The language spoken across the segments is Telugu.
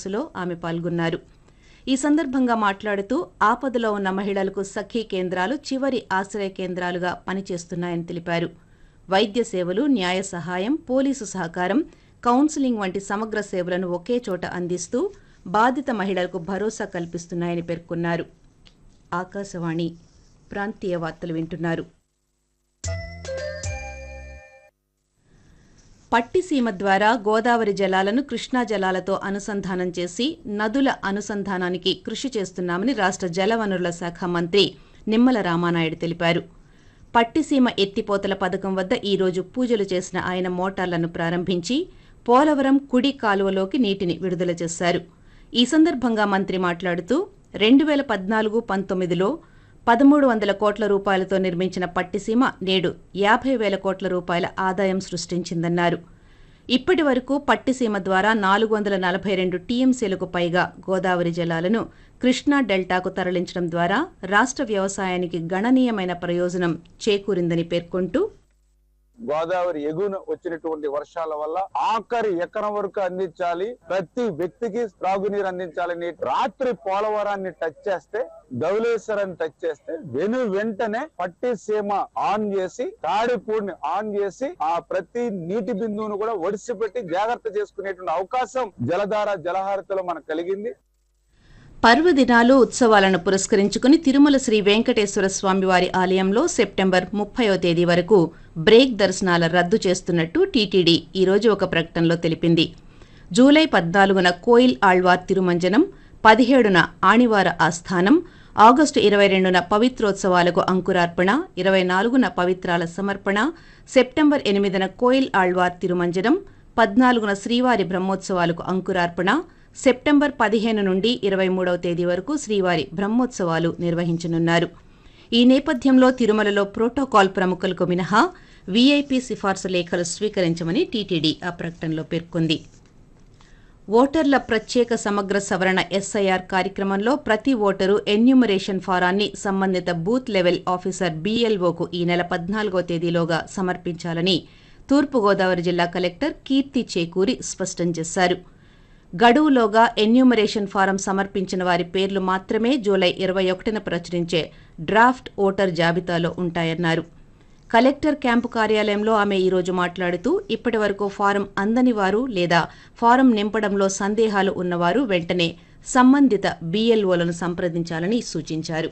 సదస్సులో ఆమె పాల్గొన్నారు ఈ సందర్భంగా మాట్లాడుతూ ఆపదలో ఉన్న మహిళలకు సఖీ కేంద్రాలు చివరి ఆశ్రయ కేంద్రాలుగా పనిచేస్తున్నాయని తెలిపారు వైద్య సేవలు న్యాయ సహాయం పోలీసు సహకారం కౌన్సిలింగ్ వంటి సమగ్ర సేవలను ఒకే చోట అందిస్తూ బాధిత మహిళలకు భరోసా కల్పిస్తున్నాయని పేర్కొన్నారు ఆకాశవాణి ప్రాంతీయ వార్తలు వింటున్నారు పట్టిసీమ ద్వారా గోదావరి జలాలను కృష్ణా జలాలతో అనుసంధానం చేసి నదుల అనుసంధానానికి కృషి చేస్తున్నామని రాష్ట్ర జలవనరుల శాఖ మంత్రి నిమ్మల రామానాయుడు తెలిపారు పట్టిసీమ ఎత్తిపోతల పథకం వద్ద ఈ రోజు పూజలు చేసిన ఆయన మోటార్లను ప్రారంభించి పోలవరం కుడి కాలువలోకి నీటిని విడుదల చేశారు ఈ సందర్భంగా మంత్రి మాట్లాడుతూ రెండు వేల పద్నాలుగు పంతొమ్మిదిలో పదమూడు వందల కోట్ల రూపాయలతో నిర్మించిన పట్టిసీమ నేడు యాభై వేల కోట్ల రూపాయల ఆదాయం సృష్టించిందన్నారు ఇప్పటి వరకు పట్టిసీమ ద్వారా నాలుగు వందల నలభై రెండు టీఎంసీలకు పైగా గోదావరి జలాలను కృష్ణా డెల్టాకు తరలించడం ద్వారా రాష్ట్ర వ్యవసాయానికి గణనీయమైన ప్రయోజనం చేకూరిందని పేర్కొంటూ గోదావరి ఎగువన వచ్చినటువంటి వర్షాల వల్ల ఆఖరి ఎకరం వరకు అందించాలి ప్రతి వ్యక్తికి త్రాగునీరు అందించాలని రాత్రి పోలవరాన్ని టచ్ చేస్తే ధవళేశ్వరాన్ని టచ్ చేస్తే వెను వెంటనే పట్టి సీమ ఆన్ చేసి తాడిపూడిని ఆన్ చేసి ఆ ప్రతి నీటి బిందువును కూడా ఒడిసిపెట్టి జాగ్రత్త చేసుకునేటువంటి అవకాశం జలధార జలహారతిలో మనకు కలిగింది పర్వదినాలు ఉత్సవాలను పురస్కరించుకుని తిరుమల శ్రీ వెంకటేశ్వర స్వామి వారి ఆలయంలో సెప్టెంబర్ ముప్పయో తేదీ వరకు బ్రేక్ దర్శనాల రద్దు చేస్తున్నట్టు టీటీడీ ఈరోజు ఒక ప్రకటనలో తెలిపింది జూలై పద్నాలుగున కోయిల్ ఆళ్వార్ తిరుమంజనం పదిహేడున ఆణివార ఆస్థానం ఆగస్టు ఇరవై రెండున పవిత్రోత్సవాలకు అంకురార్పణ ఇరవై నాలుగున పవిత్రాల సమర్పణ సెప్టెంబర్ ఎనిమిదిన కోయిల్ ఆళ్వార్ తిరుమంజనం పద్నాలుగున శ్రీవారి బ్రహ్మోత్సవాలకు అంకురార్పణ సెప్టెంబర్ పదిహేను నుండి ఇరవై మూడవ తేదీ వరకు శ్రీవారి బ్రహ్మోత్సవాలు నిర్వహించనున్నారు ఈ నేపథ్యంలో తిరుమలలో ప్రోటోకాల్ ప్రముఖులకు మినహా వీఐపీ సిఫార్సు లేఖలు స్వీకరించమని టీటీడీ ఆ ప్రకటనలో పేర్కొంది ఓటర్ల ప్రత్యేక సమగ్ర సవరణ ఎస్ఐఆర్ కార్యక్రమంలో ప్రతి ఓటరు ఎన్యూమరేషన్ ఫారాన్ని సంబంధిత బూత్ లెవెల్ ఆఫీసర్ బీఎల్ఓకు ఈ నెల పద్నాలుగో తేదీలోగా సమర్పించాలని తూర్పుగోదావరి జిల్లా కలెక్టర్ కీర్తి చేకూరి స్పష్టం చేశారు గడువులోగా ఎన్యూమరేషన్ ఫారం సమర్పించిన వారి పేర్లు మాత్రమే జూలై ఇరవై ఒకటిన ప్రచురించే డ్రాఫ్ట్ ఓటర్ జాబితాలో ఉంటాయన్నారు కలెక్టర్ క్యాంపు కార్యాలయంలో ఆమె ఈరోజు మాట్లాడుతూ ఇప్పటి వరకు ఫారం అందని వారు లేదా ఫారం నింపడంలో సందేహాలు ఉన్నవారు వెంటనే సంబంధిత బీఎల్ఓలను సంప్రదించాలని సూచించారు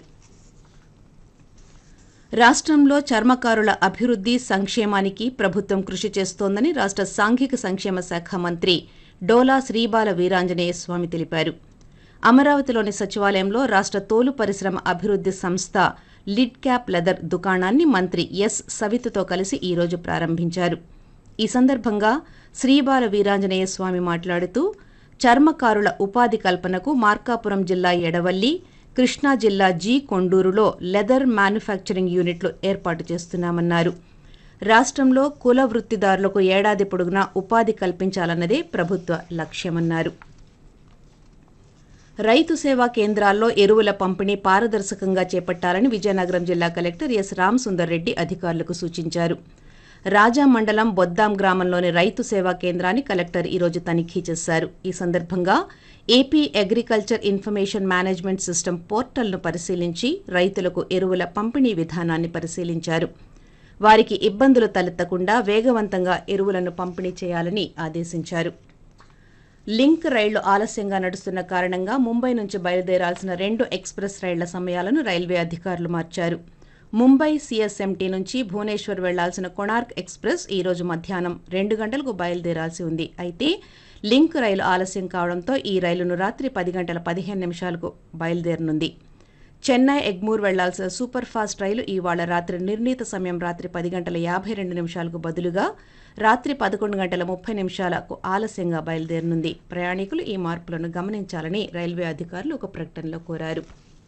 రాష్ట్రంలో చర్మకారుల అభివృద్ధి సంక్షేమానికి ప్రభుత్వం కృషి చేస్తోందని రాష్ట్ర సాంఘిక సంక్షేమ శాఖ మంత్రి డోలా శ్రీబాల వీరాంజనేయ స్వామి తెలిపారు అమరావతిలోని సచివాలయంలో రాష్ట్ర తోలు పరిశ్రమ అభివృద్ధి సంస్థ లిడ్ క్యాప్ లెదర్ దుకాణాన్ని మంత్రి ఎస్ సవితతో కలిసి ఈరోజు ప్రారంభించారు ఈ సందర్భంగా శ్రీబాల వీరాంజనేయ స్వామి మాట్లాడుతూ చర్మకారుల ఉపాధి కల్పనకు మార్కాపురం జిల్లా ఎడవల్లి కృష్ణా జిల్లా జీ కొండూరులో లెదర్ మ్యానుఫ్యాక్చరింగ్ యూనిట్లు ఏర్పాటు చేస్తున్నామన్నారు రాష్ట్రంలో కుల వృత్తిదారులకు ఏడాది పొడుగునా ఉపాధి కల్పించాలన్నదే ప్రభుత్వ లక్ష్యమన్నారు రైతు సేవా కేంద్రాల్లో ఎరువుల పంపిణీ పారదర్శకంగా చేపట్టాలని విజయనగరం జిల్లా కలెక్టర్ ఎస్ రామసుందర్ రెడ్డి అధికారులకు సూచించారు రాజా మండలం బొద్దాం గ్రామంలోని రైతు సేవా కేంద్రాన్ని కలెక్టర్ ఈరోజు తనిఖీ చేశారు ఈ సందర్భంగా AP agriculture information management system పోర్టల్ను పరిశీలించి రైతులకు ఎరువుల పంపిణీ విధానాన్ని పరిశీలించారు వారికి ఇబ్బందులు తలెత్తకుండా వేగవంతంగా ఎరువులను పంపిణీ చేయాలని ఆదేశించారు లింక్ రైళ్లు ఆలస్యంగా నడుస్తున్న కారణంగా ముంబై నుంచి బయలుదేరాల్సిన రెండు ఎక్స్ప్రెస్ రైళ్ల సమయాలను రైల్వే అధికారులు మార్చారు ముంబై సీఎస్ఎంటీ నుంచి భువనేశ్వర్ వెళ్లాల్సిన కొణార్క్ ఎక్స్ప్రెస్ ఈ రోజు మధ్యాహ్నం రెండు గంటలకు బయలుదేరాల్సి ఉంది అయితే లింక్ రైలు ఆలస్యం కావడంతో ఈ రైలును రాత్రి పది గంటల పదిహేను నిమిషాలకు బయలుదేరనుంది చెన్నై ఎగ్మూర్ వెళ్లాల్సిన సూపర్ ఫాస్ట్ రైలు ఇవాళ రాత్రి నిర్ణీత సమయం రాత్రి పది గంటల యాభై రెండు నిమిషాలకు బదులుగా రాత్రి పదకొండు గంటల ముప్పై నిమిషాలకు ఆలస్యంగా బయలుదేరనుంది ప్రయాణికులు ఈ మార్పులను గమనించాలని రైల్వే అధికారులు ఒక ప్రకటనలో కోరారు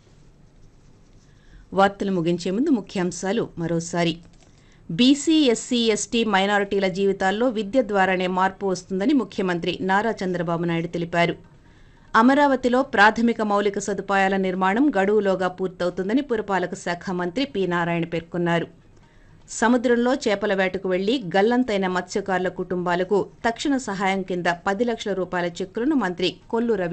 వార్తలు ముగించే ముందు ముఖ్యాంశాలు మరోసారి బీసీ ఎస్సీ ఎస్టీ మైనారిటీల జీవితాల్లో విద్య ద్వారానే మార్పు వస్తుందని ముఖ్యమంత్రి నారా చంద్రబాబు నాయుడు తెలిపారు అమరావతిలో ప్రాథమిక మౌలిక సదుపాయాల నిర్మాణం గడువులోగా పూర్తవుతుందని పురపాలక శాఖ మంత్రి పి నారాయణ పేర్కొన్నారు సముద్రంలో చేపల వేటకు వెళ్లి గల్లంతైన మత్స్యకారుల కుటుంబాలకు తక్షణ సహాయం కింద పది లక్షల రూపాయల చెక్కులను మంత్రి కొల్లు రవి